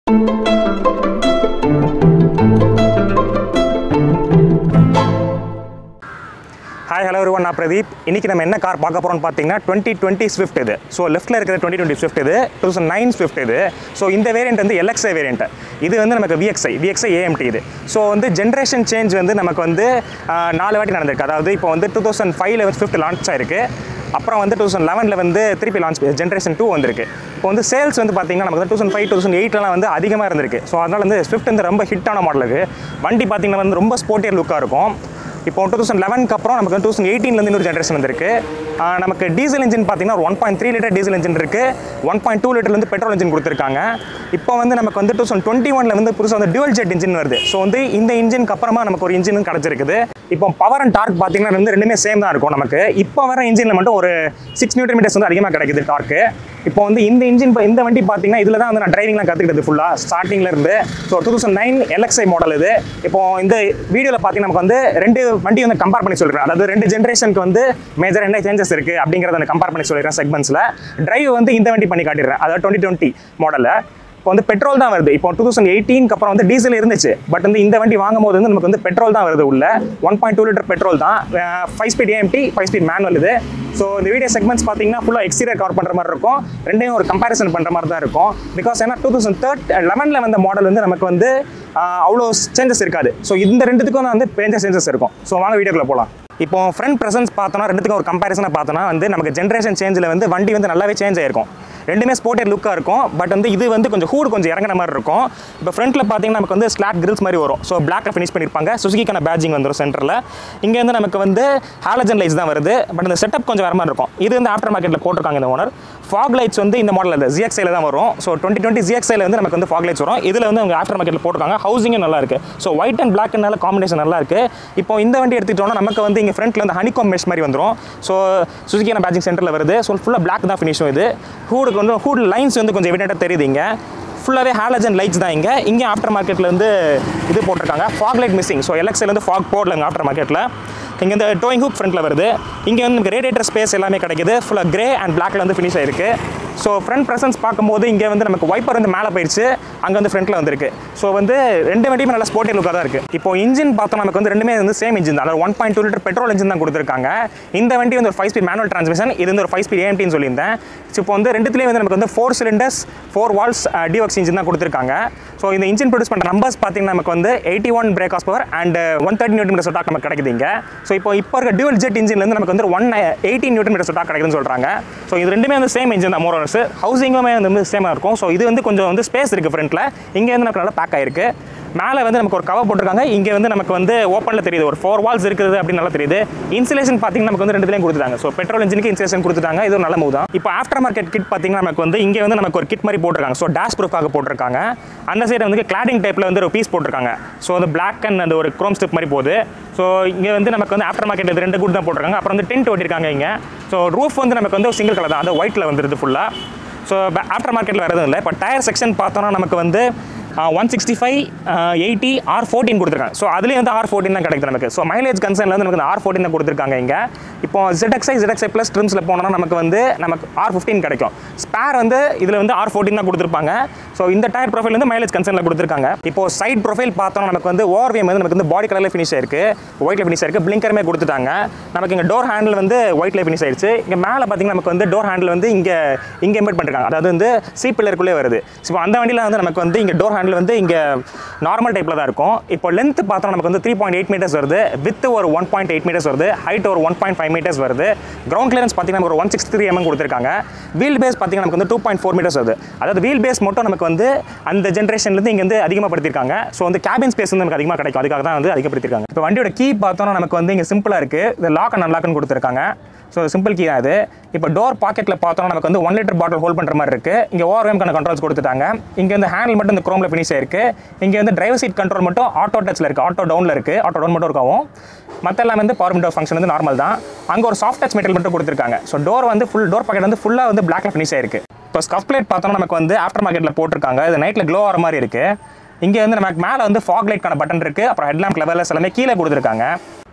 Hi hello everyone நான் பிரதீப் இன்னைக்கு நம்ம என்ன கார் பார்க்க போகிறோம்னு பார்த்தீங்கன்னா டுவெண்ட்டி டுவெண்ட்டி ஸ்விஃப்ட் இது ஸோ லெஃப்ட்டில் இருக்கிற டுவெண்ட்டி டுவெண்ட்டி ஸ்விஃப்ட் இது டூ தௌசண்ட் நைன் ஸ்விஃப்ட் இது ஸோ இந்த வேரியண்ட் வந்து எல்எக்ஸ்ஐ வேரியண்ட் இது வந்து நமக்கு விஎக்ஸ்ஐ விஎக்ஸ்ஐ ஏஎம்டி இது ஸோ வந்து ஜென்ரேஷன் சேஞ்ச் வந்து நமக்கு வந்து ஆஹ், நாலு வாட்டி நடந்திருக்கு அதாவது இப்போ வந்து டூ தௌசண்ட் ஃபைவ்ல ஸ்விஃப்ட் லான்ச் ஆயிருக்கு அப்புறம் வந்து டூ தௌசண்ட் லெவனில் வந்து திருப்பி லான்ச் ஜென்ரேஷன் டூ வந்திருக்கு இப்போ வந்து சேல்ஸ் வந்து பார்த்தீங்கன்னா நமக்கு வந்து two thousand five two thousand எயிட்லாம் வந்து அதிகமாக இருந்திருக்கு ஸோ அதனால் வந்து ஸ்விஃப்ட் வந்து ரொம்ப ஹிட்டான மாடலுக்கு வண்டி பார்த்தீங்கன்னா வந்து ரொம்ப ஸ்போர்ட்டியர் லுக்காக இருக்கும் இப்போ டூ தௌசண்ட் லெவனுக்கு அப்புறம் நமக்கு டூ தௌசண்ட் எயிட்டீன்லேருந்து இன்னொரு ஜென்ரேஷன் வந்திருக்கு ஆஹ் நமக்கு டீசல் இன்ஜின் பார்த்தீங்கன்னா one point three litre diesel engine இருக்குது ஒன் பாயிண்ட் டூ லிட்டர்லேருந்து பெட்ரோல் இன்ஜின் கொடுத்துருக்காங்க இப்போ வந்து நமக்கு வந்து டூ தௌசண்ட் டுவெண்ட்டி ஒனில் வந்து புதுசாக வந்து டியூவல் ஜெட் இன்ஜின் வருது ஸோ வந்து இந்த இன்ஜினுக்கு அப்புறமா நமக்கு ஒரு இன்ஜின் கிடச்சிருக்குது இப்போ பவர் அண்ட் டார்க் பார்த்தீங்கன்னா வந்து ரெண்டுமே சேம் தான் இருக்கும் நமக்கு இப்போ வர இன்ஜினில் மட்டும் ஒரு சிக்ஸ் நியூட்டன் மீட்டர்ஸ் வந்து அதிகமாக கிடைக்குது டார்க்கு இப்போ வந்து இந்த இன்ஜின் இந்த வண்டி பார்த்தீங்கன்னா இதில் தான் வந்து நான் டிரைவிங்லாம் கற்றுக்கிட்டது ஃபுல்லாக ஸ்டார்டிங்ல இருந்து so two thousand nine LXI model இது இப்போ இந்த வீடியோவில் பார்த்தீங்கன்னா நமக்கு வந்து ரெண்டு வண்டி வந்து கம்பேர் பண்ணி சொல்கிறேன் அதாவது ரெண்டு ஜென்ரேஷனுக்கு வந்து மேஜர் என்ன சேஞ்சஸ் இருக்குது அப்படிங்கிறத நான் கம்பேர் பண்ணி சொல்லிடுறேன் செக்மெண்ட்ஸில் டிரைவ் வந்து இந்த வண்டி பண்ணி காட்டிடுறேன் அதாவது டுவெண்ட்டி டுவெண்ட்டி மாடலில் இப்போ வந்து பெட்ரோல் தான் வருது இப்போ டூ தௌசண்ட் எயிட்டீனுக்கு அப்புறம் வந்து டீசல் இருந்துச்சு பட் வந்து இந்த வண்டி வாங்கும் போது வந்து நமக்கு வந்து பெட்ரோல் தான் வருது உள்ள one point two litre petrol தான் five speed AMT five speed manual இது ஸோ இந்த வீடியோ செக்மெண்ட்ஸ் பார்த்தீங்கன்னா ஃபுல்லாக எக்ஸ்டீரியர் கவர் பண்ணுற மாதிரி இருக்கும் ரெண்டையும் ஒரு கம்பேரிசன் பண்ணுற மாதிரி தான் இருக்கும் பிகாஸ் ஏன்னா டூ தௌசண்ட் தேர்ட் லெவனில் வந்த மாடல் வந்து நமக்கு வந்து ஆஹ், அவ்வளோ சேஞ்சஸ் இருக்காது ஸோ இந்த ரெண்டுத்துக்கும் தான் வந்து பேஞ்ச சேஞ்சஸ் இருக்கும் ஸோ வாங்க வீடியோக்குள்ள போகலாம் இப்போ ஃப்ரண்ட் ப்ரெசன்ஸ் பார்த்தோன்னா ரெண்டுத்துக்கும் ஒரு கம்பேரிசனை பார்த்தோன்னா வந்து நமக்கு ஜென்ரேஷன் சேஞ்சில் வந்து வண்டி வந்து நல்லாவே சேஞ்ச் ஆயிருக்கும் ரெண்டுமே ஸ்போர்ட்டட் லுக்காக இருக்கும் பட் வந்து இது வந்து கொஞ்சம் ஹூடு கொஞ்சம் இறங்குன மாதிரி இருக்கும் இப்போ ஃப்ரண்ட்டில் பார்த்தீங்கன்னா நமக்கு வந்து ஸ்லாட் கிரில்ஸ் மாதிரி வரும் ஸோ பிளாக்ல ஃபினிஷ் பண்ணியிருப்பாங்க சுசுகிக்கான பேஜிங் வந்துடும் சென்டரில் இங்கே வந்து நமக்கு வந்து ஹாலஜன் லைட்ஸ் தான் வருது பட் இந்த செட்டப் கொஞ்சம் வேற மாதிரி இருக்கும் இது வந்து ஆஃப்டர் மார்க்கெட்டில் போட்டிருக்காங்க இந்த ஓனர் ஃபாக் லைட்ஸ் வந்து இந்த மாடல் இல்லை ஜிஎக்ஸைல தான் வரும் ஸோ டுவெண்ட்டி டுவெண்ட்டி ஜிஎக்ஸைல வந்து நமக்கு வந்து ஃபாக் லைட்ஸ் வரும் இதில் வந்து அவங்க ஆஃப்டர் மார்க்கெட்டில் போட்டிருக்காங்க ஹவுசிங்கும் நல்லா இருக்கு ஸோ ஒயிட் அண்ட் பிளாக்னால காம்பினேஷன் நல்லா இருக்கு இப்போ இந்த வண்டி எடுத்துக்கிட்டோம்னா நமக்கு வந்து இங்கே ஃப்ரண்ட்ல வந்து ஹனிகாம் மெஷ் மாதிரி வந்துடும் ஸோ சுசுகியான பேஜிங் சென்டரில் வருது ஸோ ஃபுல்லாக பிளாக் தான் ஃபினிஷும் இது ஹூடுக்கு வந்து ஹூட் லைன்ஸ் வந்து கொஞ்சம் எவிடெண்ட்டாக தெரியுது இங்கே ஃபுல்லாகவே ஹாலஜன் லைட்ஸ் தான் இங்கே இங்கே ஆஃப்டர் மார்க்கெட்டில் வந்து இது போட்டிருக்காங்க ஃபாக் லைட் மிஸ்ஸிங் ஸோ எல்எக்ஸ்ல வந்து ஃபாக் போடலங்க ஆஃப்டர் மார்க்கெட்டில் இங்கே இந்த டோயிங் ஹூக் ஃப்ரண்ட்டில் வருது இங்கே வந்து நமக்கு ரேடியேட்டர் ஸ்பேஸ் எல்லாமே கிடைக்குது ஃபுல்லாக கிரே அண்ட் பிளாக்ல வந்து ஃபினிஷ் ஆயிருக்கு ஸோ ஃப்ரண்ட் ப்ரெசன்ஸ் பார்க்கும்போது இங்கே வந்து நமக்கு வைப்பர் வந்து மேலே போயிடுச்சு அங்கே வந்து ஃப்ரண்ட்டில் வந்திருக்கு ஸோ வந்து ரெண்டு வண்டியுமே நல்லா ஸ்போர்ட்டி லுக்காக தான் இருக்குது இப்போ இன்ஜின் பார்த்தோம் நமக்கு வந்து ரெண்டுமே வந்து சேம் இன்ஜின் தான் அதாவது one point two litre petrol engine தான் கொடுத்துருக்காங்க இந்த வண்டி வந்து ஒரு ஃபைவ் ஸ்பீட் மேனுவல் டிரான்ஸ்மிஷன் இது வந்து ஒரு ஃபைவ் ஸ்பீட் ஏஎம்டின்னு சொல்லியிருந்தேன் ஸோ இப்போ வந்து ரெண்டுத்துலேயும் வந்து நமக்கு வந்து four cylinders four valves DOHC engine தான் கொடுத்துருக்காங்க ஸோ இந்த இன்ஜின் ப்ரொடியூஸ் பண்ணுற நம்பர்ஸ் பார்த்தீங்கன்னா நமக்கு வந்து eighty one brake horse power and one thirty Newton metre stock நமக்கு கிடைக்குது இங்கே ஸோ இப்போ இப்போ இருக்க டியூவல் ஜெட் இன்ஜின்லேருந்து நமக்கு வந்து one eighty Newton metre stock கிடைக்குதுன்னு சொல்கிறாங்க ஸோ இது ரெண்டுமே வந்து சேம் இன்ஜின் தான் மோரோஸ் ஹவுசிங்குமே வந்து சேமாக இருக்கும் ஸோ இது வந்து கொஞ்சம் வந்து ஸ்பேஸ் இருக்குது ஃப்ரண்ட்டில் இங்கே வந்து நமக்கு நல்லா பேக் ஆயிருக்கு மேலே வந்து நமக்கு ஒரு கவர் போட்டிருக்காங்க இங்கே வந்து நமக்கு வந்து ஓப்பனில் தெரியுது ஒரு ஃபோர் வால்ஸ் இருக்குது அப்படின்னு நல்லா தெரியுது இன்சுலேஷன் பார்த்தீங்கன்னா நமக்கு வந்து ரெண்டுலையும் கொடுத்துட்டாங்க ஸோ பெட்ரோல் இன்ஜினுக்கு இன்சுலேஷன் கொடுத்துட்டாங்க இது ஒரு நல்ல மூவ் தான் இப்போ ஆஃப்டர் மார்க்கெட் கிட் பார்த்தீங்கன்னா நமக்கு வந்து இங்கே வந்து நமக்கு ஒரு கிட் மாதிரி போட்டிருக்காங்க ஸோ டேஷ் ப்ரூஃபாக போட்டிருக்காங்க அந்த சைடு வந்து கிளாடிங் டைப்பில் வந்து ஒரு பீஸ் போட்டிருக்காங்க ஸோ வந்து பிளாக் அண்ட் அந்த ஒரு க்ரோம் ஸ்டிப் மாதிரி போகுது ஸோ இங்கே வந்து நமக்கு வந்து ஆஃப்டர் மார்க்கெட் இது ரெண்டு கூட தான் போட்டிருக்காங்க அப்புறம் வந்து டென்ட் ஓட்டிருக்காங்க இங்கே ஸோ ரூஃப் வந்து நமக்கு வந்து சிங்கிள் கலர் தான் அது ஒயிட்டில் வந்துருது ஃபுல்லாக ஸோ ஆஃப்டர் மார்க்கெட்டில் வரதும் இல்லை இப்போ டயர் செக்ஷன் பார்த்தோன்னா நமக்கு வந்து one sixty five eighty R fourteen கொடுத்துருக்காங்க ஸோ அதுலேயே வந்து ஆர் ஃபோர்டீன் தான் கிடைக்குது நமக்கு ஸோ மைலேஜ் கன்சர்னில் வந்து நமக்கு ஆர் ஃபோர்டீன் தான் கொடுத்துருக்காங்க இங்கே இப்போ ZXi ZXi ப்ளஸ் ட்ரிம்ஸில் போனோம்னா நமக்கு வந்து நமக்கு ஆர் ஃபிஃப்டீன் கிடைக்கும் ஸ்பேர் வந்து இதில் வந்து ஆர் ஃபோர்டீன் தான் கொடுத்துருப்பாங்க ஸோ இந்த டயர் ப்ரொஃபைல் வந்து மைலேஜ் கன்சர்னில் கொடுத்துருக்காங்க இப்போ சைட் ப்ரொஃபைல் பார்த்தோம்னா நமக்கு வந்து ஓவர்வியம் வந்து நமக்கு வந்து பாடி கலரில் ஃபினிஷ் ஆயிருக்கு ஒயிட்டில் ஃபினிஷ் ஆயிருக்கு பிளிங்கருமே கொடுத்துட்டாங்க நமக்கு இங்கே டோர் ஹேண்டில் வந்து ஒயிட்டில் ஃபினிஷ் ஆயிடுச்சு இங்கே மேலே பார்த்தீங்கன்னா நமக்கு வந்து டோர் ஹேண்டில் வந்து இங்கே இங்கே எம்பெட் பண்ணிருக்காங்க அதாவது வந்து சி பில்லருக்குள்ளே வருது ஸோ அந்த வண்டியில் வந்து நமக்கு வந்து இங்கே டோர் ஹேண்டில் வந்து இங்கே நார்மல் டைப்பில் தான் இருக்கும் இப்போ லென்த் பார்த்தோம் நமக்கு வந்து த்ரீ பாயிண்ட் எயிட் மீட்டர்ஸ் வருது வித் ஒரு ஒன் பாயிண்ட் எயிட் மீட்டர்ஸ் வருது ஹைட் ஒரு ஒன் பாயிண்ட் ஃபைவ் மீட்டர்ஸ் வருது கிரவுண்ட் கிளியரன்ஸ் பார்த்தீங்கன்னா நமக்கு ஒரு ஒன் சிக்ஸ் த்ரீ எம்எம் கொடுத்துருக்காங்க வீல் பேஸ் பார்த்தீங்கன்னா நமக்கு வந்து டூ பாயிண்ட் ஃபோர் மீட்டர்ஸ் வருது அதாவது வீல் பேஸ் மட்டும் நமக்கு வந்து அந்த ஜென்ரேஷன்லேருந்து இங்கே வந்து அதிகமாக படுத்திருக்காங்க ஸோ வந்து கேபின் ஸ்பேஸ் வந்து நமக்கு அதிகமாக கிடைக்கும் அதுக்காக தான் வந்து அதிகப்படுத்திருக்காங்க இப்போ வண்டியோட கீ பார்த்தோம்னா நமக்கு வந்து இங்கே சிம்பிளாக இருக்குது இது லாக் அண்ட் அன்லாக்னு கொடுத்துருக்காங்க ஸோ சிம்பிள் கீ தான் இது இப்போ டோர் பாக்கெட்டில் பார்த்தோம்னா நமக்கு வந்து ஒன் லிட்டர் பாட்டில் ஹோல்ட் பண்ணுற மாதிரி இருக்குது இங்கே ஓவர்வேம்கான கண்ட்ரோல்ஸ் கொடுத்துட்டாங்க இங்கே வந்து ஹேண்டில் மட்டும் இந்த குரோமில் ஃபினிஷ் ஆயிருக்கு இங்கே வந்து டிரைவர் சீட் கண்ட்ரோல் மட்டும் ஆட்டோ டச்சில் இருக்குது ஆட்டோ டவுனில் இருக்குது ஆட்டோ டவுன் மட்டும் இருக்கவும் மற்ற எல்லாம் வந்து பவர் விண்டோ ஃபங்க்ஷன் வந்து நார்மல் தான் அங்கே ஒரு சாஃப்ட் டச் மெட்டீரியல் மட்டும் கொடுத்துருக்காங்க ஸோ டோர் வந்து ஃபுல் டோர் பாக்கெட் வந்து ஃபுல்லாக வந்து பிளாக்ல ஃபினிஷ் ஆயிருக்கு இப்போ ஸ்கஃப் பிளேட் பார்த்தோம்னா நமக்கு வந்து ஆஃப்டர் மார்க்கெட்டில் போட்டிருக்காங்க இது நைட்டில் க்ளோ ஆகிற மாதிரி இருக்குது இங்கே வந்து நமக்கு மேலே வந்து ஃபாக் லைட்கான பட்டன் இருக்குது அப்புறம் ஹெட்லாம்ப் லெவலஸ் எல்லாமே கீழே கொடுத்துருக்காங்க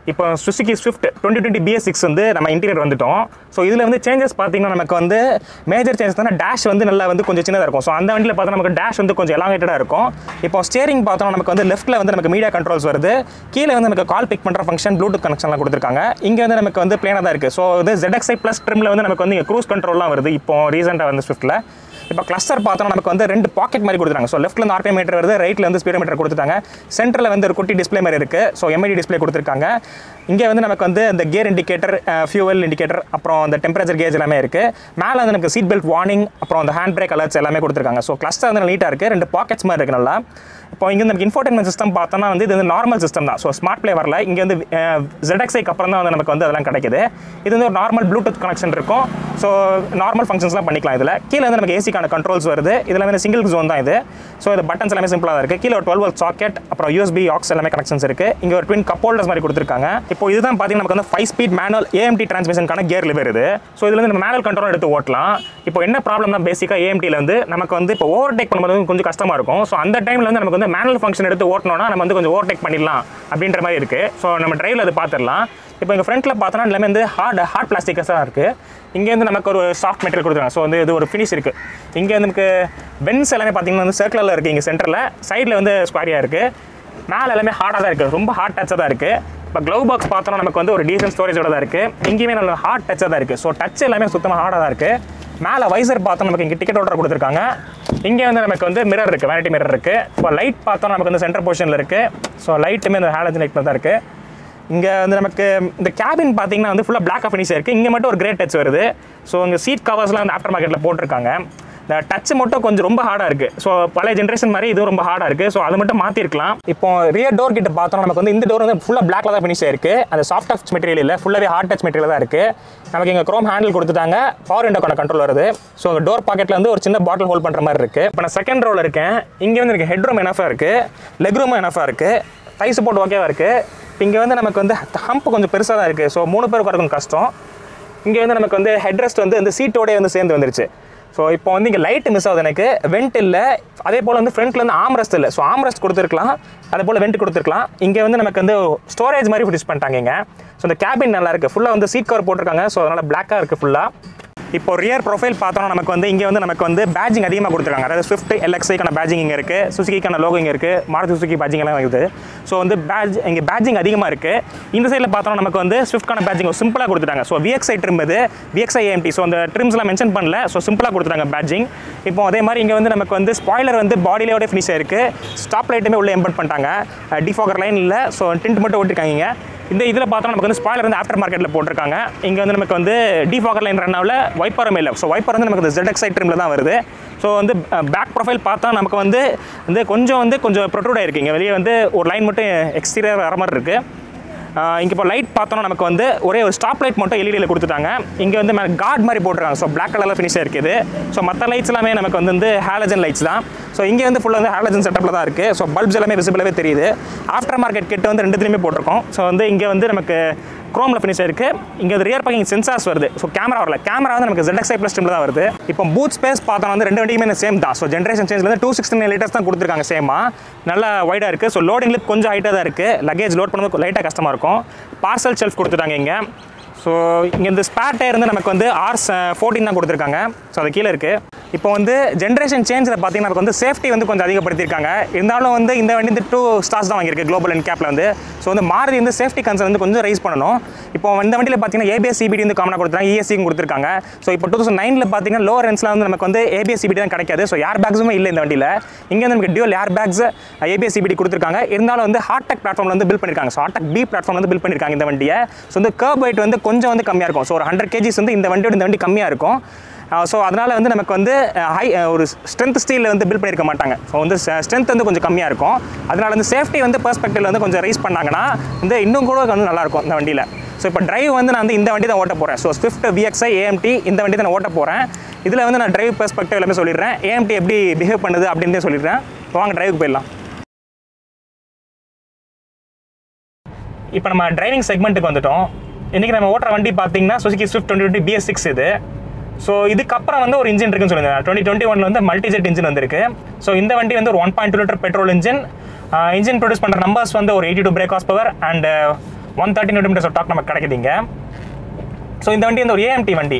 இப்போ Suzuki Swift twenty twenty BS six வந்து நம்ம இன்டீரியர் வந்துட்டோம் ஸோ இதில் வந்து சேஞ்சஸ் பார்த்தீங்கன்னா நமக்கு வந்து மேஜர் சேஞ்சஸ் தானே டேஷ் வந்து நல்லா வந்து கொஞ்சம் சின்னதாக இருக்கும் ஸோ அந்த வண்டியில் பார்த்தா நமக்கு டேஷ் வந்து கொஞ்சம் எலாங்கேட்டடாக இருக்கும் இப்போ ஸ்டேரிங் பார்த்தோம்னா நமக்கு வந்து லெஃப்ட்டில் வந்து நமக்கு மீடியா கண்ட்ரோல்ஸ் வருது கீழே வந்து நமக்கு கால் பிக் பண்ணுற ஃபங்க்ஷன் ப்ளூடூத் கனெக்ஷன்லாம் கொடுத்துருக்காங்க இங்கே வந்து நமக்கு வந்து பிளேனாக தான் இருக்குது ஸோ இது ZXi ப்ளஸ் ட்ரிமில் வந்து நமக்கு வந்து இங்கே க்ரூஸ் கண்ட்ரோல்லாம் வருது இப்போ ரீசெண்டாக வந்து ஸ்விஃப்ட்டில் இப்போ கிளஸ்டர் பார்த்தோம்னா நமக்கு வந்து ரெண்டு பாக்கெட் மாதிரி கொடுத்துருக்காங்க ஸோ லெஃப்ட்ல வந்து ஆர்பிஎம் மீட்டர் வருது ரைட்ல வந்து ஸ்பீடோமீட்டர் கொடுத்துட்டாங்க சென்டரில் வந்து ஒரு குட்டி டிஸ்ப்ளே மாதிரி இருக்குது ஸோ எம்ஐடி டிஸ்ப்ளே கொடுத்துருக்காங்க இங்கே வந்து நமக்கு வந்து இந்த கியர் இண்டிகேட்டர் ஃபியூவல் இண்டிகேட்டர் அப்புறம் அந்த டெம்பரேச்சர் கேஜ் எல்லாமே இருக்குது மேலே வந்து நமக்கு சீட் பெல்ட் வார்னிங் அப்புறம் அந்த ஹேண்ட் பிரேக் அலர்ட்ஸ் எல்லாமே கொடுத்துருக்காங்க ஸோ கிளஸ்டர் வந்து நீட்டாக இருக்குது ரெண்டு பாக்கெட்ஸ் மாதிரி இருக்குது நல்லா இப்போ இங்கே நமக்கு இன்ஃபோர்டைன்மெண்ட் சிஸ்டம் பார்த்தோம்னா வந்து இது வந்து நார்மல் சிஸ்டம் தான் ஸோ ஸ்மார்ட் ப்ளே வரல இங்கே வந்து ZXi க்கு அப்புறம் தான் வந்து நமக்கு வந்து அதெல்லாம் கிடைக்குது இது வந்து ஒரு நார்மல் ப்ளூடூத் கனெக்ஷன் இருக்கும் ஸோ நார்மல் ஃபங்க்ஷன்ஸ்லாம் பண்ணிக்கலாம் இதில் கீழே வந்து நமக்கு ஏசிக்கான கண்ட்ரோல்ஸ் வருது இதில் வந்து சிங்கிள் ஜோன் தான் இது ஸோ இது பட்டன்ஸ் எல்லாமே சிம்பிளாக தான் இருக்குது கீழே ஒரு டுவெல் வோல்ட் சாக்கெட் அப்புறம் யூஎஸ்பி ஆக்ஸ் எல்லாமே கனெக்ஷன்ஸ் இருக்குது இங்கே ஒரு ட்வின் கப் ஹோல்டர்ஸ் மாதிரி கொடுத்துருக்காங்க இப்போ இதுதான் பார்த்தீங்கன்னா நமக்கு வந்து ஃபைவ் ஸ்பீட் மேனுவல் ஏஎம்டி டிரான்ஸ்மிஷனுக்கான கியர் லிவர் இது ஸோ இதில் வந்து நம்ம மேனுவல் கண்ட்ரோல் எடுத்து ஓட்டலாம் இப்போ என்ன ப்ராப்ளம்னா பேசிக்காக ஏஎம்டியில் வந்து நமக்கு வந்து இப்போ ஓவர்டேக் பண்ணும்போது வந்து கொஞ்சம் கஷ்டமாக இருக்கும் ஸோ அந்த டைமில் வந்து நமக்கு வந்து மேனுவல் ஃபங்க்ஷன் எடுத்து ஓட்டணும்னா நம்ம வந்து கொஞ்சம் ஓவர்டேக் பண்ணிடலாம் அப்படின்ற மாதிரி இருக்குது ஸோ நம்ம டிரைவில் அது பார்த்துடலாம் இப்போ எங்கள் ஃப்ரண்ட்டில் பார்த்தோன்னா எல்லாமே வந்து ஹார்ட் ஹார்ட் பிளாஸ்டிக்ஸ் தான் இருக்குது இங்கே வந்து நமக்கு ஒரு சாஃப்ட் மெட்டீரியல் கொடுத்துருக்காங்க ஸோ வந்து இது ஒரு ஃபினிஷ் இருக்குது இங்கே வந்து நமக்கு பென்ஸ் எல்லாமே பார்த்தீங்கன்னா வந்து சர்க்கிளில் இருக்குது இங்கே சென்டரில் சைடில் வந்து ஸ்கொயரியாக இருக்குது மேலே எல்லாமே ஹார்டாக தான் இருக்குது ரொம்ப ஹார்ட் டச்சாக தான் இருக்குது இப்போ க்ளவ் பாக்ஸ் பார்த்தோன்னா நமக்கு வந்து ஒரு டீசன்ட் ஸ்டோரேஜோட தான் இருக்குது இங்கேயுமே நல்ல ஹார்ட் டச்சாக தான் இருக்குது ஸோ டச் எல்லாமே சுத்தமாக ஹார்டாக தான் இருக்குது மேலே வைசர் பார்த்தோம் நமக்கு இங்கே டிக்கெட் ஓட்டர் கொடுத்துருக்காங்க இங்கே வந்து நமக்கு வந்து மிரர் இருக்குது வேனிட்டி மிரர் இருக்குது இப்போ லைட் பார்த்தோம் நமக்கு வந்து சென்டர் பொசிஷனில் இருக்குது ஸோ லைட்டுமே இந்த ஹேலஜன் லைட் தான் இருக்குது இங்கே வந்து நமக்கு இந்த கேபின் பார்த்தீங்கன்னா வந்து ஃபுல்லாக பிளாக் ஃபினிஷ் இருக்குது இங்கே மட்டும் ஒரு கிரே டச் வருது ஸோ இங்கே சீட் கவர்ஸ்லாம் வந்து ஆஃப்டர் மார்க்கெட்டில் போட்டிருக்காங்க இந்த டச் மட்டும் கொஞ்சம் ரொம்ப ஹார்டாக இருக்குது ஸோ பழைய ஜென்ரேஷன் மாதிரி இதுவும் ரொம்ப ஹார்டாக இருக்குது ஸோ அது மட்டும் மாற்றிருக்கலாம் இப்போ ரியர் டோர் கிட்ட பார்த்தோம் நமக்கு வந்து இந்த டோர் வந்து ஃபுல்லாக பிளாக்ல தான் ஃபினிஷ் ஆயிருக்கு அந்த சாஃப்ட் டச் மெட்டீரியல் இல்லை ஃபுல்லாகவே ஹார்ட் டச் மெட்டீரியல் தான் இருக்குது நமக்கு இங்கே க்ரோம் ஹேண்டில் கொடுத்துட்டாங்க பவர் விண்டோக்கான கண்ட்ரோல் வருது ஸோ டோர் பாக்கெட்டில் வந்து ஒரு சின்ன பாட்டில் ஹோல்ட் பண்ணுற மாதிரி இருக்குது இப்போ நான் செகண்ட் ரோவில் இருக்கேன் இங்கே வந்து எனக்கு ஹெட் ரூம் எனஃபாக இருக்குது லெக் ரூமும் எனஃபாக இருக்குது டை சப்போர்ட் ஓகேவா இருக்குது இப்போ இங்கே வந்து நமக்கு வந்து ஹம்ப் கொஞ்சம் பெருசாக தான் இருக்குது ஸோ மூணு பேருக்கு வரக்கும் கஷ்டம் இங்கே வந்து நமக்கு வந்து ஹெட் ரெஸ்ட் வந்து இந்த சீட்டோடய வந்து சேர்ந்து வந்துருச்சு ஸோ இப்போ வந்து இங்கே லைட் மிஸ் ஆகுது எனக்கு வெண்ட் இல்லை அதே போல் வந்து ஃப்ரண்ட்டில் வந்து ஆம்ரெஸ்ட் இல்லை ஸோ ஆம்ரெஸ்ட் கொடுத்துருக்கலாம் அதே போல் வெண்ட் கொடுத்துருக்கலாம் இங்கே வந்து நமக்கு வந்து ஸ்டோரேஜ் மாதிரி ஃபினிஷ் பண்ணிட்டாங்க இங்கே ஸோ இந்த கேபின் நல்லா இருக்குது ஃபுல்லாக வந்து சீட் கவர் போட்டிருக்காங்க ஸோ அதனால் பிளாக்காக இருக்குது ஃபுல்லாக இப்போ ரியர் ப்ரொஃபைல் பார்த்தோம்னா நமக்கு வந்து இங்கே வந்து நமக்கு வந்து பேஜிங் அதிகமாக கொடுத்துருக்காங்க அதாவது ஸ்விஃப்ட் எல்எக்ஸைக்கான பேஜிங் இங்கே இருக்குது சுசுக்கிக்கான லோகோ இங்கே இருக்குது மாருதி சுசுக்கி பேஜிங் எல்லாம் இருக்குது ஸோ வந்து பேஜ் இங்கே பேஜிங் அதிகமாக இருக்குது இந்த சைடில் பார்த்தோம்னா நமக்கு வந்து ஸ்விஃப்ட்கான பேஜிங் சிம்பிளாக கொடுத்துட்டாங்க ஸோ விஎக்ஸ்ஐ ட்ரிம் இது விஎக்ஸ்ஐ ஏஎம்டி ஸோ அந்த ட்ரிம்ஸ்லாம் மென்ஷன் பண்ணல ஸோ சிம்பிளாக கொடுத்துட்டாங்க பேஜிங் இப்போ அதே மாதிரி இங்கே வந்து நமக்கு வந்து ஸ்பாய்லர் வந்து பாடியிலோட ஃபினிஷ் ஆயிருக்கு ஸ்டாப் லைட்டுமே உள்ள எம்பட் பண்ணிட்டாங்க டிஃபாகர் லைன் இல்லை ஸோ டிண்ட் மட்டும் ஓட்டிருக்காங்க இங்க. இந்த இதில் பார்த்தோம்னா நமக்கு வந்து ஸ்பாய்லர் வந்து ஆஃப்டர் மார்க்கெட்டில் போட்டிருக்காங்க இங்கே வந்து நமக்கு வந்து டிஃபாகர் லைன் ரன் ஆகல வைப்பரும் இல்லை ஸோ வைப்பர் வந்து நமக்கு ZXi ட்ரிமில் தான் வருது ஸோ வந்து பேக் ப்ரொஃபைல் பார்த்தா நமக்கு வந்து வந்து கொஞ்சம் வந்து கொஞ்சம் ப்ரொட்ரூட் ஆயிருக்கு இங்கே வெளியே வந்து ஒரு லைன் மட்டும் எக்ஸ்டீரியர் வர மாதிரி இருக்குது இங்கே இப்போ லைட் பார்த்தோன்னா நமக்கு வந்து ஒரே ஒரு ஸ்டாப் லைட் மட்டும் எல்இடியில் கொடுத்துட்டாங்க இங்கே வந்து மேலே கார்ட் மாதிரி போட்டிருக்காங்க ஸோ பிளாக் கலரில் ஃபினிஷாக இருக்குது ஸோ மற்ற லைட்ஸ் எல்லாமே நமக்கு வந்து வந்து ஹாலஜன் லைட்ஸ் தான் ஸோ இங்கே வந்து ஃபுல்லாக வந்து ஹாலஜன் செட்டப்பில் தான் இருக்குது ஸோ பல்ப்ஸ் எல்லாமே விசிபிளாகவே தெரியுது ஆஃப்டர் மார்க்கெட் கிட்ட வந்து ரெண்டுத்துலையுமே போட்டிருக்கோம் ஸோ வந்து இங்கே வந்து நமக்கு குரோமில் ஃபினிஷ் ஆயிருக்கு இங்கே வந்து ரியர் பார்க்கிங் சென்சார்ஸ் வருது ஸோ கேமரா வரல கேமரா வந்து நமக்கு ZXi ப்ளஸ் டீமில் தான் வருது இப்போ பூத் ஸ்பேஸ் பார்த்தோம் வந்து ரெண்டு வண்டியுமே சேம் தான் ஸோ ஜென்ரேஷன் சேஞ்சில் வந்து டூ சிக்ஸ்டி லிட்டர்ஸ் தான் கொடுத்துருக்காங்க சேமா நல்லா வைடாக இருக்குது ஸோ லோடிங்லுக்கு கொஞ்சம் ஹைட்டாக தான் இருக்குது லக்கேஜ் லோட் பண்ணும்போது லைட்டாக கஷ்டமாக இருக்கும் பார்சல் ஷெல்ஃப் கொடுத்துட்டாங்க இங்கே ஸோ இங்கே இந்த ஸ்பேர் டயர் வந்து நமக்கு வந்து ஆர்ஸ் ஃபோர்டீன் தான் கொடுத்துருக்காங்க ஸோ அது கீழே இருக்குது இப்போ வந்து ஜென்ரேஷன் சேஞ்சில் பார்த்தீங்கன்னா நமக்கு வந்து சேஃப்டி வந்து கொஞ்சம் அதிகப்படுத்தியிருக்காங்க இருந்தாலும் வந்து இந்த வண்டி வந்து டூ ஸ்டார்ஸ் தான் வாங்கியிருக்கு குளோபல் அண்ட் கேப்பில் வந்து ஸோ வந்து மாருதி வந்து சேஃப்டி கன்சர்ன் வந்து கொஞ்சம் ரைஸ் பண்ணணும் இப்போ இந்த வண்டியில் பார்த்தீங்கன்னா ஏபிஎஸ் சிபிடி வந்து காமனாக கொடுத்துருக்காங்க இஎஸ்சியும் கொடுத்துருக்காங்க ஸோ இப்போ டூ தௌசண்ட் நைனில் பார்த்தீங்கன்னா லோ ரேன்ஸில் வந்து நமக்கு வந்து ஏபிஎஸ் சிபிடி தான் கிடைக்காது ஸோ ஏர் பேக்ஸுமே இல்லை இந்த வண்டியில் இங்கே வந்து நமக்கு dual airbags ABS CBD கொடுத்துருக்காங்க இருந்தாலும் வந்து ஹார்டெக் பிளாட்ஃபார்மில் வந்து பில் பண்ணியிருக்காங்க ஸோ ஹார்டெக் பி பிளாட்ஃபார்ம் வந்து பில் பண்ணியிருக்காங்க இந்த வண்டியை ஸோ வந்து கர்ப் weight வந்து கொஞ்சம் வந்து கம்மியாக இருக்கும் ஸோ ஒரு ஹண்ட்ரட் கேஜிஸ் வந்து இந்த வண்டியோட இந்த வண்டி கம்மியாக இருக்கும் ஸோ அதனால் வந்து நமக்கு வந்து ஹை ஒரு ஸ்ட்ரென்த் ஸ்டீலில் வந்து பில் பண்ணியிருக்க மாட்டாங்க ஸோ வந்து ஸ்ட்ரென்த் வந்து கொஞ்சம் கம்மியாக இருக்கும் அதனால வந்து சேஃப்டி வந்து பெர்ஸ்பெக்டிவ்ல வந்து கொஞ்சம் ரைஸ் பண்ணாங்கன்னா வந்து இன்னும் கூட வந்து நல்லாயிருக்கும் இந்த வண்டியில் ஸோ இப்போ டிரைவ் வந்து நான் வந்து இந்த வண்டி தான் ஓட்ட போகிறேன் ஸோ ஸ்விஃப்ட் விஎக்ஸ்ஐ ஏஎம்டி இந்த வண்டி தான் நான் ஓட்ட போகிறேன் இதில் வந்து நான் டிரைவ் பெர்ஸ்பெக்டிவ் எல்லாமே சொல்லிடுறேன் ஏஎம்டி எப்படி பிஹேவ் பண்ணுது அப்படின்னு சொல்லிடுறேன் இப்போ வாங்க டிரைவுக்கு போயிடலாம் இப்போ நம்ம டிரைவிங் செக்மெண்ட்டுக்கு வந்துட்டோம் இன்றைக்கி நம்ம ஓட்டுற வண்டி பார்த்தீங்கன்னா Suzuki Swift twenty twenty BS six இது ஸோ இதுக்கப்புறம் வந்து ஒரு இன்ஜின் இருக்குன்னு சொல்லுங்க டுவெண்ட்டி டுவெண்ட்டி ஒன்ல வந்து மல்டிஜெட் இன்ஜின் வந்திருக்கு ஸோ இந்த வண்டி வந்து ஒரு one point two litre petrol engine engine produce பண்ணுற நம்பர்ஸ் வந்து ஒரு eighty two brake horsepower and one thirty newton of torque நமக்கு கிடைக்குதுங்க ஸோ இந்த வண்டி வந்து ஒரு ஏஎம்டி வண்டி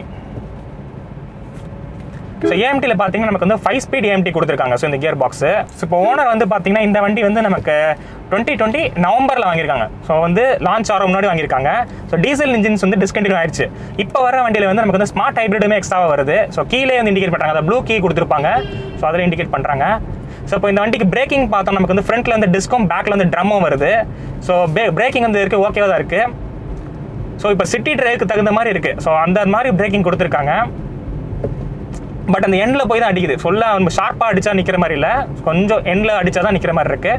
ஸோ ஏஎம்டியில் பார்த்தீங்கன்னா நமக்கு வந்து ஃபைவ் ஸ்பீட் ஏஎம்டி கொடுத்துருக்காங்க ஸோ இந்த கியர் பாக்ஸு ஸோ இப்போ ஓனர் வந்து பார்த்தீங்கன்னா இந்த வண்டி வந்து நமக்கு டுவெண்ட்டி டுவெண்ட்டி நவம்பரில் வாங்கியிருக்காங்க ஸோ வந்து லான்ச் ஆகிற முன்னாடி வாங்கியிருக்காங்க ஸோ டீசல் இன்ஜின்ஸ் வந்து டிஸ்கண்டினியூ ஆயிடுச்சு இப்போ வர வண்டியில் வந்து நமக்கு வந்து ஸ்மார்ட் ஹைப்ரிடுமே எக்ஸ்ட்ராவாக வருது ஸோ கீழே வந்து இண்டிகேட் பண்ணுறாங்க அதை ப்ளூ கீ கொடுத்துருப்பாங்க ஸோ அதில் இண்டிகேட் பண்ணுறாங்க ஸோ இப்போ இந்த வண்டிக்கு பிரேக்கிங் பார்த்தோம் நமக்கு வந்து ஃப்ரண்ட்டில் வந்து டிஸ்கும் பேக்கில் வந்து ட்ரம்மும் வருது ஸோ பிரேக்கிங் வந்து இருக்குது ஓகேவாக தான் இருக்குது ஸோ இப்போ சிட்டி ட்ரைவுக்கு தகுந்த மாதிரி இருக்குது ஸோ அந்த மாதிரி பிரேக்கிங் கொடுத்துருக்காங்க பட் அந்த எண்ணில் போய் தான் அடிக்குது சொல்ல நம்ம ஷார்ப்பாக அடித்தா நிற்கிற மாதிரி இல்லை கொஞ்சம் எண்ணில் அடித்தா தான் நிற்கிற மாதிரி இருக்குது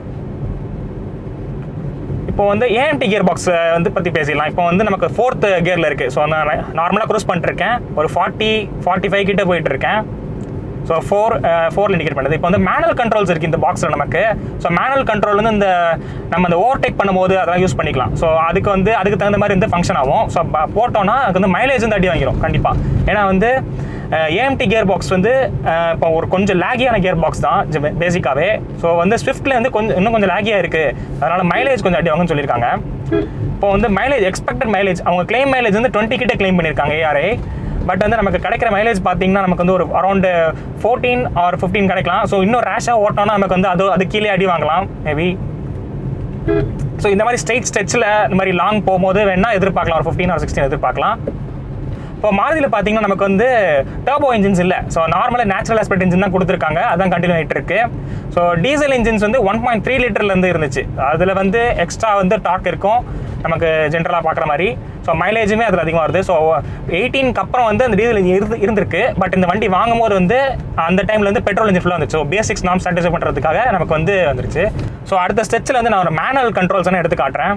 இப்போ வந்து ஏஎம்டி கியர் பாக்ஸ் வந்து பற்றி பேசிடலாம் இப்போ வந்து நமக்கு ஃபோர்த் கியரில் இருக்குது ஸோ நான் நார்மலாக க்ரூஸ் பண்ணிட்டுருக்கேன் ஒரு ஃபார்ட்டி ஃபார்ட்டி ஃபைவ் கிட்ட போயிட்டுருக்கேன் ஸோ ஃபோர் ஃபோரில் இண்டிகேட் பண்ணுது இப்போ வந்து மேனுவல் கண்ட்ரோல்ஸ் இருக்குது இந்த பாக்ஸில் நமக்கு ஸோ மேனுவல் கண்ட்ரோல் வந்து இந்த நம்ம இந்த ஓவர்டேக் பண்ணும்போது அதெல்லாம் யூஸ் பண்ணிக்கலாம் ஸோ அதுக்கு வந்து அதுக்கு தகுந்த மாதிரி வந்து ஃபங்க்ஷன் ஆகும் ஸோ போட்டோன்னா அதுக்கு வந்து மைலேஜ் வந்து அடி வாங்கிடும் கண்டிப்பாக ஏன்னா வந்து ஏஎம்டி கியர் பாக்ஸ் வந்து அஹ், இப்போ ஒரு கொஞ்சம் லேகியான கியர் பாக்ஸ் தான் பேசிக்காகவே ஸோ வந்து ஸ்விஃப்ட்டில் வந்து கொஞ்சம் இன்னும் கொஞ்சம் லேகியாக இருக்குது அதனால் மைலேஜ் கொஞ்சம் அடி வாங்குன்னு சொல்லியிருக்காங்க இப்போ வந்து மைலேஜ் எக்ஸ்பெக்டட் மைலேஜ் அவங்க கிளைம் மைலேஜ் வந்து டுவெண்ட்டி கிட்ட கிளைம் பண்ணியிருக்காங்க ஏஆர்ஐ பட் வந்து நமக்கு கிடைக்கிற மைலேஜ் பார்த்தீங்கன்னா நமக்கு வந்து ஒரு அரௌண்டு ஃபோர்டீன் ஆர் ஃபிஃப்டீன் கிடைக்கலாம் ஸோ இன்னும் ரேஷாக ஓட்டோம்னா நமக்கு வந்து அது அது கீழே அடி வாங்கலாம் மேபி ஸோ இந்த மாதிரி ஸ்ட்ரெயிட் ஸ்ட்ரெச்சில் இந்த மாதிரி லாங் போகும்போது வேணா எதிர்பார்க்கலாம் ஒரு ஃபிஃப்டீன் ஆர் சிக்ஸ்டீன் எதிர்பார்க்கலாம் இப்போ மாருதியில் பார்த்தீங்கன்னா நமக்கு வந்து டர்போ இன்ஜின்ஸ் இல்லை ஸோ நார்மலாக நேச்சுரல் ஆஸ்பெக்ட் இன்ஜின் தான் கொடுத்துருக்காங்க அதான் கண்டினியூ ஆகிட்டு இருக்கு ஸோ டீசல் இன்ஜின்ஸ் வந்து ஒன் பாயிண்ட் த்ரீ லிட்டர்லேருந்து இருந்துச்சு அதில் வந்து எக்ஸ்ட்ரா வந்து டார்க் இருக்கும் நமக்கு ஜென்ரலாக பார்க்குற மாதிரி ஸோ மைலேஜுமே அதில் அதிகமாக வருது ஸோ எயிட்டீனுக்கு அப்புறம் வந்து அந்த டீசல் இருந்து இருந்திருக்கு பட் இந்த வண்டி வாங்கும் போது வந்து அந்த டைமில் வந்து பெட்ரோல் இன்ஜின் ஃபுல்லாக வந்துச்சு ஸோ பேசிக்ஸ் நாம் சாட்டிஸ்ஃபை பண்ணுறதுக்காக நமக்கு வந்து வந்துருச்சு ஸோ அடுத்த ஸ்டெச்சில் வந்து நான் ஒரு மேனுவல் கண்ட்ரோல்ஸ் எடுத்து காட்டுறேன்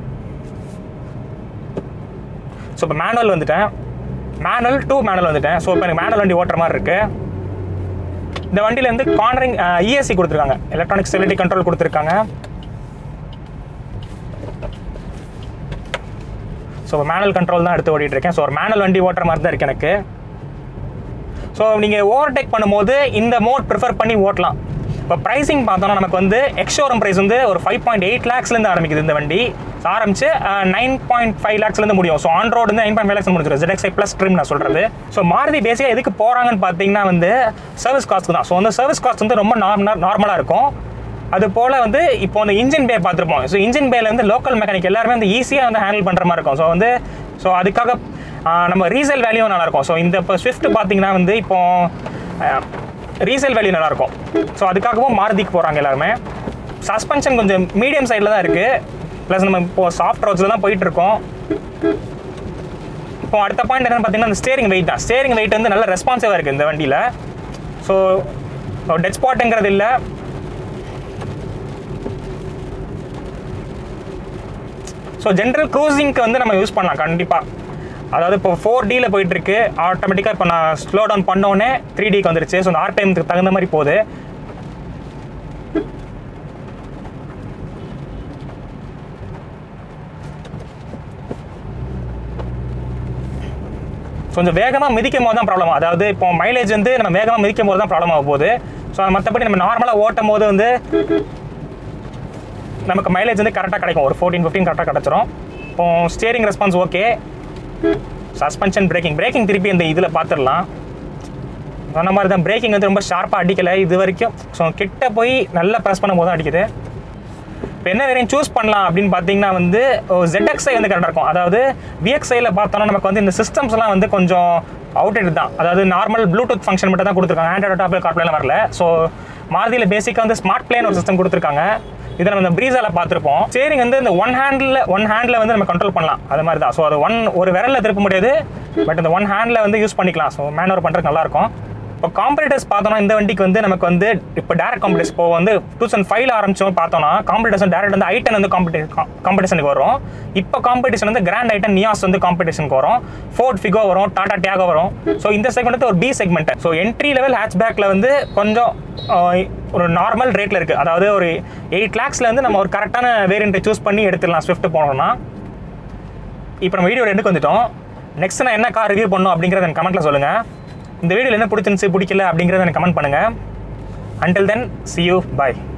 ஸோ இப்போ மேனுவல் வந்துட்டேன் மேனுவல் டூ மேனுவல் வந்துட்டேன் ஸோ இப்போ எனக்கு மேனுவல் வண்டி ஓட்டுற மாதிரி இருக்கு இந்த வண்டியில் வந்து கார்னரிங் இஎஸ்சி கொடுத்துருக்காங்க எலக்ட்ரானிக் ஸ்டெபிலிட்டி கண்ட்ரோல் கொடுத்துருக்காங்க ஸோ மேனுவல் கண்ட்ரோல் தான் எடுத்து ஓடிட்டு இருக்கேன் ஸோ ஒரு மேனுவல் வண்டி ஓட்டுற மாதிரி தான் இருக்கு எனக்கு ஸோ நீங்கள் ஓவர்டேக் பண்ணும்போது இந்த மோட் ப்ரிஃபர் பண்ணி ஓட்டலாம் இப்போ ப்ரைஸிங் பார்த்தோம்னா நமக்கு வந்து எக்ஷோரம் ப்ரைஸ் வந்து ஒரு ஃபைவ் பாயிண்ட் எயிட் லேக்ஸ்லேருந்து ஆரம்பிக்குது இந்த வண்டி So, ஆரம்பிச்சு நைன் பாயிண்ட் ஃபைவ் லேக்ஸ்லேருந்து முடியும் ஸோ ஆன் ரோடு வந்து நைன் பாயிண்ட் ஃபைவ் லேக்ஸ் முடிஞ்சிடும் ZXi ப்ளஸ் ட்ரிம் நான் சொல்கிறது ஸோ மாருதி பேசிக்காக எதுக்கு போகிறாங்கன்னு பார்த்தீங்கன்னா வந்து சர்வீஸ் காஸ்ட் தான் ஸோ வந்து சர்வீஸ் காஸ்ட் வந்து ரொம்ப நார்மலாக நார்மலாக இருக்கும் அது போல் வந்து இப்போ அந்த இன்ஜின் பே பார்த்துருப்போம் ஸோ இன்ஜின் பேல வந்து லோக்கல் மெக்கானிக் எல்லாருமே வந்து ஈஸியாக வந்து ஹேண்டில் பண்ணுற மாதிரி இருக்கும் ஸோ வந்து ஸோ அதுக்காக ஆ, நம்ம ரீசேல் வேல்யூ நல்லாயிருக்கும் ஸோ இந்த இப்போ ஸ்விஃப்ட் பார்த்தீங்கன்னா வந்து இப்போ ரீசேல் வேல்யூ நல்லாயிருக்கும் ஸோ அதுக்காகவும் மாருதிக்கு போகிறாங்க எல்லாருமே சஸ்பென்ஷன் கொஞ்சம் மீடியம் சைடில் தான் இருக்குது ப்ளஸ் நம்ம இப்போ சாஃப்ட் ரோட்ஸில் தான் போயிட்டுருக்கோம் இப்போ அடுத்த பாயிண்ட் என்னன்னு பார்த்தீங்கன்னா அந்த ஸ்டேரிங் வெயிட் தான் ஸ்டேரிங் வெயிட் வந்து நல்ல ரெஸ்பான்சிவாக இருக்குது இந்த வண்டியில் ஸோ டெட் ஸ்பாட்டுங்கிறது இல்லை ஸோ ஜென்ரல் க்ரூசிங்க்கு வந்து நம்ம யூஸ் பண்ணலாம் கண்டிப்பாக அதாவது இப்போ ஃபோர் டியில் போயிட்டுருக்கு ஆட்டோமேட்டிக்காக இப்போ நான் ஸ்லோ டவுன் பண்ணோடனே த்ரீ டிக்கு வந்துருச்சு ஸோ அந்த ஆர் டைமுக்கு தகுந்த மாதிரி போகுது கொஞ்சம் வேகமாக மிதிக்கும் போது தான் ப்ராப்ளம் அதாவது இப்போ மைலேஜ் வந்து நம்ம வேகமாக மிதிக்கும் போது தான் ப்ராப்ளம் ஆக போகுது ஸோ மற்றபடி நம்ம நார்மலாக ஓட்டும் போது வந்து நமக்கு மைலேஜ் வந்து கரெக்டாக கிடைக்கும் ஒரு ஃபோர்டீன் ஃபிஃப்டீன் கரெக்டாக கிடச்சிரும் இப்போ steering response okay suspension braking braking திருப்பி இந்த இதில் பார்த்துடலாம் சொன்ன மாதிரி தான் பிரேக்கிங் வந்து ரொம்ப ஷார்ப்பாக அடிக்கலை இது வரைக்கும் ஸோ கிட்ட போய் நல்லா ப்ரெஸ் பண்ணும்போது தான் அடிக்குது இப்போ என்ன வேறையும் சூஸ் பண்ணலாம் அப்படின்னு பார்த்தீங்கன்னா வந்து ZXi வந்து கரெக்டாக இருக்கும் அதாவது விஎக்ஸ்ஐயில் பார்த்தோன்னா நமக்கு வந்து இந்த சிஸ்டம்ஸ்லாம் வந்து கொஞ்சம் அவுடேட் தான் அதாவது நார்மல் ப்ளூடூத் ஃபங்க்ஷன் மட்டும் தான் கொடுத்துருக்காங்க ஆண்ட்ராய்டு டாப்பில் கார்ப்ளேலாம் வரல ஸோ மாருதியில் பேசிக்காக வந்து ஸ்மார்ட் பிளேன் ஒரு சிஸ்டம் கொடுத்துருக்காங்க இதை நம்ம இந்த ப்ரீஸாவில் பார்த்துருப்போம் ஸ்டேரிங் வந்து இந்த ஒன் ஹேண்டில் ஒன் ஹேண்டில் வந்து நம்ம கண்ட்ரோல் பண்ணலாம் அது மாதிரி தான் ஸோ அது ஒன் ஒரு விரலில் திருப்ப முடியாது பட் இந்த ஒன் ஹேண்டில் வந்து யூஸ் பண்ணிக்கலாம் ஸோ மேனுவர் பண்ணுறதுக்கு நல்லாயிருக்கும் இப்போ காம்படிட்டர்ஸ் பார்த்தோம்னா இந்த வண்டிக்கு வந்து நமக்கு வந்து இப்போ டேரக்ட் காம்படிஷன் இப்போ வந்து டூ தௌசண்ட் ஃபைவ்ல ஆரம்பிச்சோம் பார்த்தோம்னா காம்படிஷன் டேரக்ட் வந்து ஐட்டன் வந்து காம்படி காம்படிஷனுக்கு வரும் இப்போ காம்படிஷன் வந்து கிராண்ட் ஐட்டன் நியாஸ் வந்து காம்படிஷனுக்கு வரும் ஃபோர்ட் ஃபிகோ வரும் டாடா டியாகோ வரும் ஸோ இந்த செக்மெண்ட் வந்து ஒரு B segment so entry level ஹேட்ச்பேக்கில் வந்து கொஞ்சம் ஆஹ், ஒரு நார்மல் ரேட்டில் இருக்குது அதாவது ஒரு எயிட் லேக்ஸில் வந்து நம்ம ஒரு கரெக்டான வேரியண்ட்டை சூஸ் பண்ணி எடுத்துடலாம் ஸ்விஃப்ட் போனோம்னா இப்போ நம்ம வீடியோ ரெண்டுக்கு வந்துட்டோம் நெக்ஸ்ட் நான் என்ன கார் ரிவ்யூ பண்ணணும் அப்படிங்கிறத எனக்கு கமெண்ட்டில் சொல்லுங்கள் இந்த வீடியோவில் என்ன பிடிச்சிருந்துச்சு பிடிக்கல அப்படிங்கிறத எனக்கு கமெண்ட் பண்ணுங்கள் until then see you bye